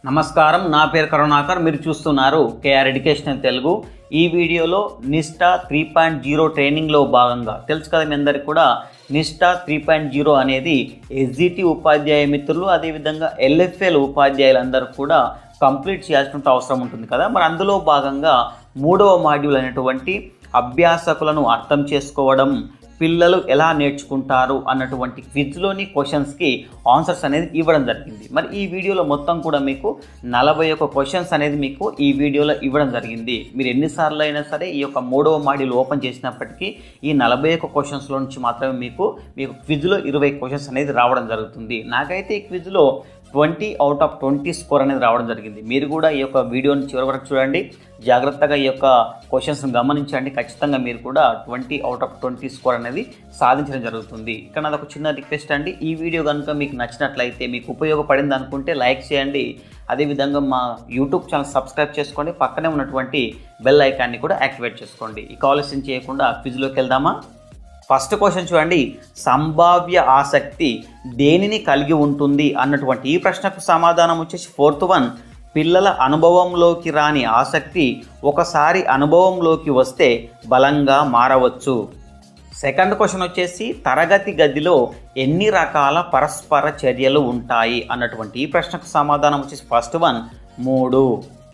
నమస్కారం నా పేరు కరుణాకర్ మీరు చూస్తున్నారు కేఆర్ ఎడ్యుకేషనల్ తెలుగు ఈ వీడియోలో నిష్టా త్రీ పాయింట్ జీరో ట్రైనింగ్లో భాగంగా తెలుసు కదా మీ అందరికీ కూడా నిష్టా త్రీ పాయింట్ జీరో అనేది ఎస్జిటి ఉపాధ్యాయ మిత్రులు అదేవిధంగా ఎల్ఎఫ్ఎల్ ఉపాధ్యాయులందరూ కూడా కంప్లీట్ చేయాల్సిన అవసరం ఉంటుంది కదా మరి అందులో భాగంగా మూడవ మాడ్యూల్ అనేటువంటి అభ్యాసకులను అర్థం చేసుకోవడం పిల్లలు ఎలా నేర్చుకుంటారు అన్నటువంటి క్విజ్లోని క్వశ్చన్స్కి ఆన్సర్స్ అనేది ఇవ్వడం జరిగింది మరి ఈ వీడియోలో మొత్తం కూడా మీకు నలభై ఒక్క క్వశ్చన్స్ అనేది మీకు ఈ వీడియోలో ఇవ్వడం జరిగింది మీరు ఎన్నిసార్లు అయినా సరే ఈ యొక్క మూడవ మాడ్యూల్ ఓపెన్ చేసినప్పటికీ ఈ నలభై ఒక్క క్వశ్చన్స్లో నుంచి మాత్రమే మీకు మీకు క్విజ్లో ఇరవై క్వశ్చన్స్ అనేది రావడం జరుగుతుంది నాకైతే ఈ క్విజ్లో twenty out of twenty score అనేది రావడం జరిగింది మీరు కూడా ఈ యొక్క వీడియోని చివరి వరకు చూడండి జాగ్రత్తగా ఈ యొక్క క్వశ్చన్స్ని గమనించండి ఖచ్చితంగా మీరు కూడా twenty out of twenty score అనేది సాధించడం జరుగుతుంది ఇక్కడ నాది ఒక చిన్న రిక్వెస్ట్ అండి ఈ వీడియో కనుక మీకు నచ్చినట్లయితే మీకు ఉపయోగపడింది అనుకుంటే లైక్ చేయండి అదేవిధంగా మా యూట్యూబ్ ఛానల్ సబ్స్క్రైబ్ చేసుకోండి పక్కనే ఉన్నటువంటి బెల్ ఐకాన్ని కూడా యాక్టివేట్ చేసుకోండి ఈ ఆలస్యం చేయకుండా క్విజ్లోకి వెళ్దామా ఫస్ట్ క్వశ్చన్ చూడండి సంభావ్య ఆసక్తి దేనిని కలిగి ఉంటుంది అన్నటువంటి ఈ ప్రశ్నకు సమాధానం వచ్చేసి ఫోర్త్ వన్ పిల్లల అనుభవంలోకి రాని ఆసక్తి ఒకసారి అనుభవంలోకి వస్తే బలంగా మారవచ్చు సెకండ్ క్వశ్చన్ వచ్చేసి తరగతి గదిలో ఎన్ని రకాల పరస్పర చర్యలు ఉంటాయి అన్నటువంటి ఈ ప్రశ్నకు సమాధానం వచ్చేసి ఫస్ట్ వన్ మూడు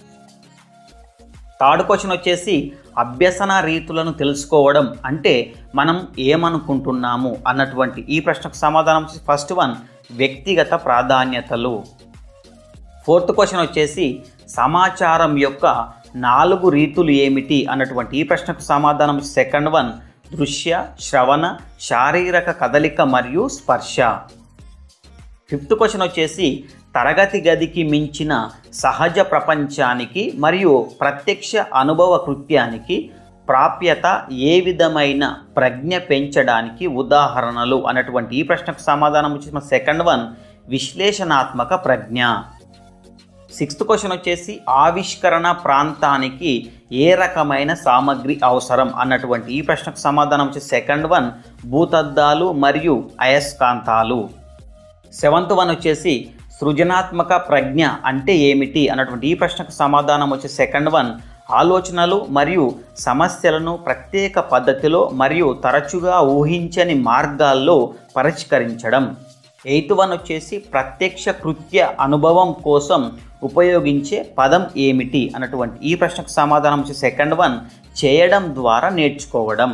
థర్డ్ క్వశ్చన్ వచ్చేసి అభ్యసన రీతులను తెలుసుకోవడం అంటే మనం ఏమనుకుంటున్నాము అన్నటువంటి ఈ ప్రశ్నకు సమాధానం వచ్చేసి ఫస్ట్ వన్ వ్యక్తిగత ప్రాధాన్యతలు ఫోర్త్ క్వశ్చన్ వచ్చేసి సమాచారం యొక్క నాలుగు రీతులు ఏమిటి అన్నటువంటి ఈ ప్రశ్నకు సమాధానం సెకండ్ వన్ దృశ్య శ్రవణ శారీరక కదలిక మరియు స్పర్శ ఫిఫ్త్ క్వశ్చన్ వచ్చేసి తరగతి గదికి మించిన సహజ ప్రపంచానికి మరియు ప్రత్యక్ష అనుభవ కృత్యానికి ప్రాప్యత ఏ విధమైన ప్రజ్ఞ పెంచడానికి ఉదాహరణలు అన్నటువంటి ఈ ప్రశ్నకు సమాధానం వచ్చేసి సెకండ్ వన్ విశ్లేషణాత్మక ప్రజ్ఞ సిక్స్త్ క్వశ్చన్ వచ్చేసి ఆవిష్కరణ ప్రాంతానికి ఏ రకమైన సామగ్రి అవసరం అన్నటువంటి ఈ ప్రశ్నకు సమాధానం వచ్చి సెకండ్ వన్ భూతద్దాలు మరియు అయస్కాంతాలు సెవెంత్ వన్ వచ్చేసి సృజనాత్మక ప్రజ్ఞ అంటే ఏమిటి అన్నటువంటి ఈ ప్రశ్నకు సమాధానం వచ్చి సెకండ్ వన్ ఆలోచనలు మరియు సమస్యలను ప్రత్యేక పద్ధతిలో మరియు తరచుగా ఊహించని మార్గాల్లో పరిష్కరించడం ఎయిత్ వన్ వచ్చేసి ప్రత్యక్ష కృత్య అనుభవం కోసం ఉపయోగించే పదం ఏమిటి అన్నటువంటి ఈ ప్రశ్నకు సమాధానం వచ్చి సెకండ్ వన్ చేయడం ద్వారా నేర్చుకోవడం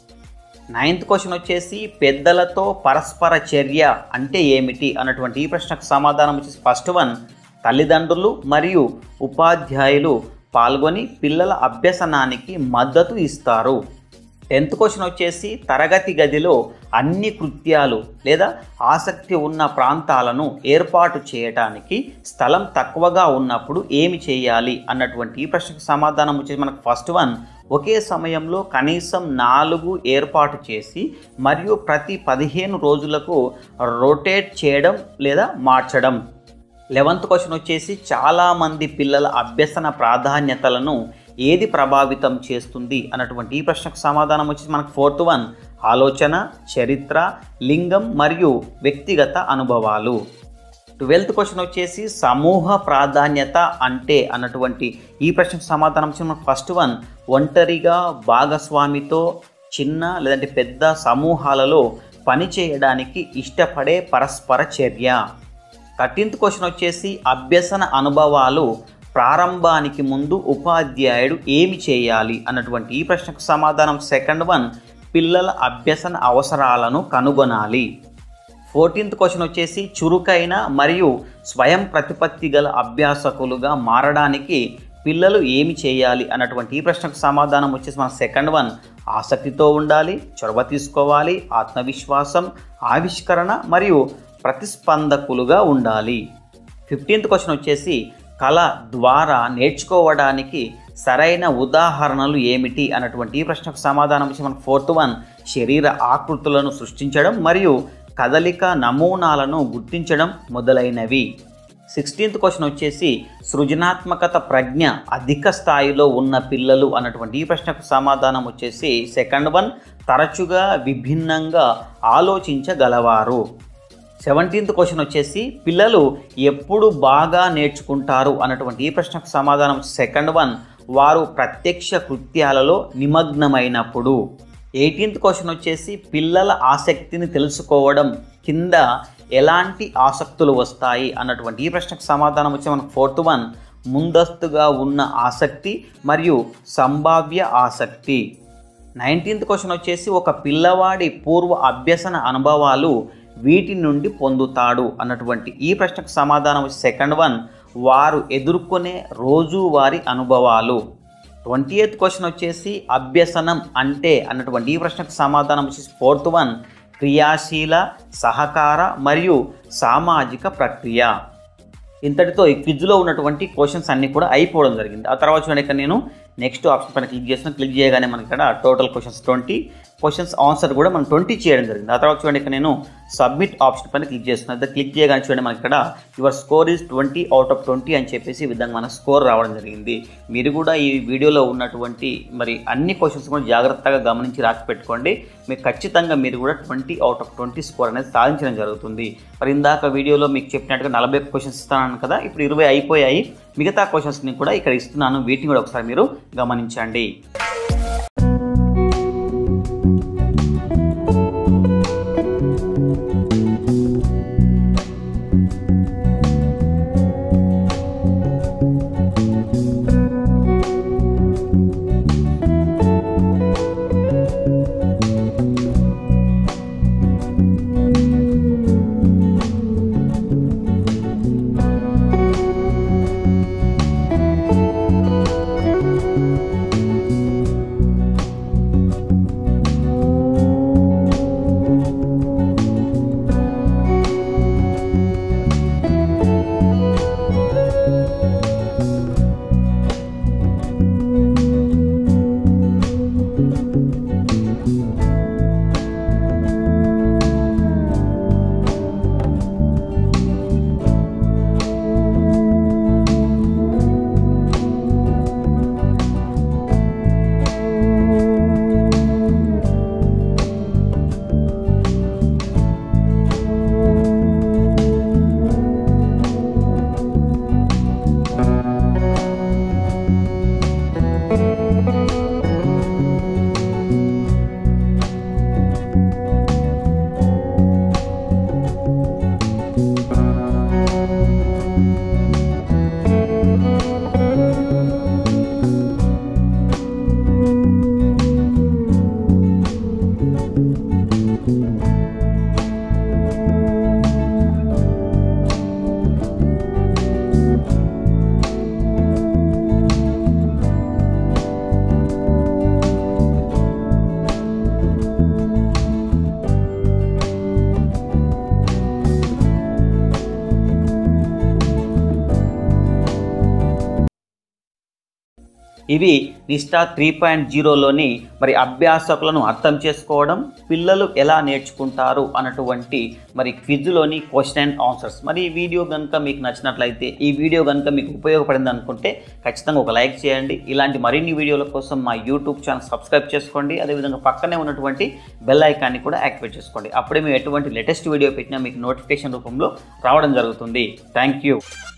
నైన్త్ క్వశ్చన్ వచ్చేసి పెద్దలతో పరస్పర చర్య అంటే ఏమిటి అన్నటువంటి ఈ ప్రశ్నకు సమాధానం వచ్చేసి ఫస్ట్ వన్ తల్లిదండ్రులు మరియు ఉపాధ్యాయులు పాల్గొని పిల్లల అభ్యసనానికి మద్దతు ఇస్తారు టెన్త్ క్వశ్చన్ వచ్చేసి తరగతి గదిలో అన్ని కృత్యాలు లేదా ఆసక్తి ఉన్న ప్రాంతాలను ఏర్పాటు చేయటానికి స్థలం తక్కువగా ఉన్నప్పుడు ఏమి చేయాలి అన్నటువంటి ఈ ప్రశ్నకు సమాధానం వచ్చేసి మనకు ఫస్ట్ వన్ ఒకే సమయంలో కనీసం నాలుగు ఏర్పాటు చేసి మరియు ప్రతి పదిహేను రోజులకు రొటేట్ చేయడం లేదా మార్చడం లెవెంత్ క్వశ్చన్ వచ్చేసి చాలామంది పిల్లల అభ్యసన ప్రాధాన్యతలను ఏది ప్రభావితం చేస్తుంది అన్నటువంటి ఈ ప్రశ్నకు సమాధానం వచ్చేసి మనకు ఫోర్త్ వన్ ఆలోచన చరిత్ర లింగం మరియు వ్యక్తిగత అనుభవాలు ట్వెల్త్ క్వశ్చన్ వచ్చేసి సమూహ ప్రాధాన్యత అంటే అన్నటువంటి ఈ ప్రశ్నకు సమాధానం వచ్చి మనకు ఫస్ట్ వన్ ఒంటరిగా భాగస్వామితో చిన్న లేదంటే పెద్ద సమూహాలలో పని చేయడానికి ఇష్టపడే పరస్పర చర్య థర్టీన్త్ క్వశ్చన్ వచ్చేసి అభ్యసన అనుభవాలు ప్రారంభానికి ముందు ఉపాధ్యాయుడు ఏమి చేయాలి అన్నటువంటి ఈ ప్రశ్నకు సమాధానం సెకండ్ వన్ పిల్లల అభ్యసన అవసరాలను కనుగొనాలి ఫోర్టీన్త్ క్వశ్చన్ వచ్చేసి చురుకైన మరియు స్వయం ప్రతిపత్తి గల అభ్యాసకులుగా మారడానికి పిల్లలు ఏమి చేయాలి అన్నటువంటి ఈ ప్రశ్నకు సమాధానం వచ్చేసి మన సెకండ్ వన్ ఆసక్తితో ఉండాలి చొరవ తీసుకోవాలి ఆత్మవిశ్వాసం ఆవిష్కరణ మరియు ప్రతిస్పందకులుగా ఉండాలి ఫిఫ్టీన్త్ క్వశ్చన్ వచ్చేసి కళ ద్వారా నేర్చుకోవడానికి సరైన ఉదాహరణలు ఏమిటి అన్నటువంటి ఈ ప్రశ్నకు సమాధానం వచ్చి మనకు ఫోర్త్ వన్ శరీర ఆకృతులను సృష్టించడం మరియు కదలిక నమూనాలను గుర్తించడం మొదలైనవి సిక్స్టీన్త్ క్వశ్చన్ వచ్చేసి సృజనాత్మకత ప్రజ్ఞ అధిక స్థాయిలో ఉన్న పిల్లలు అన్నటువంటి ఈ ప్రశ్నకు సమాధానం వచ్చేసి సెకండ్ వన్ తరచుగా విభిన్నంగా ఆలోచించగలవారు సెవెంటీన్త్ క్వశ్చన్ వచ్చేసి పిల్లలు ఎప్పుడు బాగా నేర్చుకుంటారు అన్నటువంటి ఈ ప్రశ్నకు సమాధానం సెకండ్ వన్ వారు ప్రత్యక్ష కృత్యాలలో నిమగ్నమైనప్పుడు ఎయిటీన్త్ క్వశ్చన్ వచ్చేసి పిల్లల ఆసక్తిని తెలుసుకోవడం కింద ఎలాంటి ఆసక్తులు వస్తాయి అన్నటువంటి ఈ ప్రశ్నకు సమాధానం వచ్చి మనకు ఫోర్త్ వన్ ముందస్తుగా ఉన్న ఆసక్తి మరియు సంభావ్య ఆసక్తి నైన్టీన్త్ క్వశ్చన్ వచ్చేసి ఒక పిల్లవాడి పూర్వ అభ్యసన అనుభవాలు వీటి నుండి పొందుతాడు అన్నటువంటి ఈ ప్రశ్నకు సమాధానం వచ్చి సెకండ్ వన్ వారు ఎదుర్కొనే రోజువారి అనుభవాలు ట్వంటీ ఎయిత్ క్వశ్చన్ వచ్చేసి అభ్యసనం అంటే అన్నటువంటి ఈ ప్రశ్నకు సమాధానం వచ్చేసి ఫోర్త్ వన్ క్రియాశీల సహకార మరియు సామాజిక ప్రక్రియ ఇంతటితో ఈ క్విజ్లో ఉన్నటువంటి క్వశ్చన్స్ అన్నీ కూడా అయిపోవడం జరిగింది ఆ తర్వాత చూడండి ఇక్కడ నేను నెక్స్ట్ ఆప్షన్ పైన క్లిక్ చేసిన క్లిక్ చేయగానే మనకి ఇక్కడ total questions twenty questions answer కూడా మనం ట్వంటీ చేయడం జరిగింది ఆ తర్వాత చూడండి ఇక్కడ నేను సబ్మిట్ ఆప్షన్ పైన క్లిక్ చేస్తున్నాను అయితే క్లిక్ చేయగానే చూడండి మనకి ఇక్కడ your score is twenty out of twenty అని చెప్పేసి ఈ విధంగా మన స్కోర్ రావడం జరిగింది మీరు కూడా ఈ వీడియోలో ఉన్నటువంటి మరి అన్ని క్వశ్చన్స్ కూడా జాగ్రత్తగా గమనించి రాసి పెట్టుకోండి మీకు ఖచ్చితంగా మీరు కూడా twenty out of twenty score అనేది సాధించడం జరుగుతుంది మరి ఇందాక వీడియోలో మీకు చెప్పినట్టుగా నలభై క్వశ్చన్స్ ఇస్తాను కదా ఇప్పుడు ఇరవై అయిపోయాయి మిగతా క్వశ్చన్స్ని కూడా ఇక్కడ ఇస్తున్నాను వీటిని కూడా ఒకసారి మీరు గమనించండి ఇవి నిష్టా త్రీ పాయింట్ జీరోలోని మరి అభ్యాసకులను అర్థం చేసుకోవడం పిల్లలు ఎలా నేర్చుకుంటారు అన్నటువంటి మరి క్విజ్లోని క్వశ్చన్ అండ్ ఆన్సర్స్ మరి ఈ వీడియో కనుక మీకు నచ్చినట్లయితే ఈ వీడియో కనుక మీకు ఉపయోగపడింది అనుకుంటే ఖచ్చితంగా ఒక లైక్ చేయండి ఇలాంటి మరిన్ని వీడియోల కోసం మా యూట్యూబ్ ఛానల్ సబ్స్క్రైబ్ చేసుకోండి అదేవిధంగా పక్కనే ఉన్నటువంటి బెల్ ఐకాన్ని కూడా యాక్టివేట్ చేసుకోండి అప్పుడే మేము ఎటువంటి లేటెస్ట్ వీడియో పెట్టినా మీకు నోటిఫికేషన్ రూపంలో రావడం జరుగుతుంది థ్యాంక్ యూ